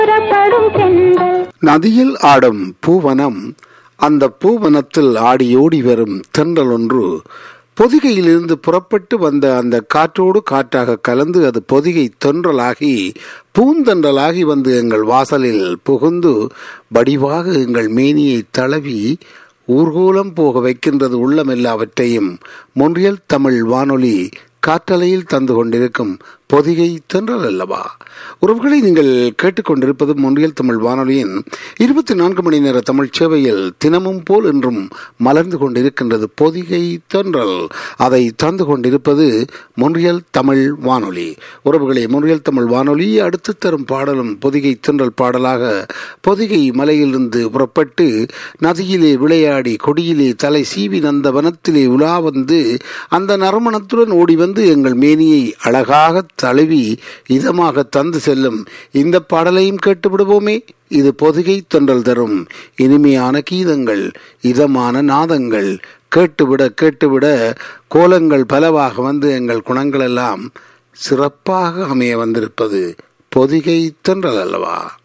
புறப்படும் தென்றல் நதியில் ஆடும் பூவனம் அந்த பூவனத்தில் ஆடியோடி வரும் தென்றல் ஒன்று பொதிகையிலிருந்து புறப்பட்டு வந்த அந்த காற்றோடு காற்றாக கலந்து அது பொதிகை தென்றலாகி பூந்தென்றலாகி வந்து எங்கள் வாசலில் புகுந்து வடிவாக எங்கள் மேனியை தளவி ஊர்கோலம் போக வைக்கின்றது உள்ளம் எல்லாவற்றையும் மொன்றியல் தமிழ் வானொலி காற்றலையில் தந்து கொண்டிருக்கும் பொதிகை தென்றல் அல்லவா உறவுகளை நீங்கள் கேட்டுக்கொண்டிருப்பது மொன்றியல் தமிழ் வானொலியின் இருபத்தி நான்கு மணி நேர தமிழ் சேவையில் தினமும் போல் என்றும் மலர்ந்து கொண்டிருக்கின்றது பொதிகை தென்றல் அதை தந்து கொண்டிருப்பது மொன்றியல் தமிழ் வானொலி உறவுகளை மொன்றியல் தமிழ் வானொலி அடுத்து தரும் பாடலும் பொதிகை தென்றல் பாடலாக பொதிகை மலையிலிருந்து புறப்பட்டு நதியிலே விளையாடி கொடியிலே தலை சீவி நந்த வனத்திலே உலா வந்து அந்த நறுமணத்துடன் ஓடி வந்து எங்கள் மேனியை அழகாக தழுவி இதமாக தந்து செல்லும் இந்த பாடலையும் கேட்டு விடுவோமே இது பொதிகை தொண்டல் தரும் இனிமையான கீதங்கள் இதமான நாதங்கள் கேட்டுவிட கேட்டுவிட கோலங்கள் பலவாக வந்து எங்கள் குணங்கள் எல்லாம் சிறப்பாக அமைய வந்திருப்பது பொதிகை தொண்டல் அல்லவா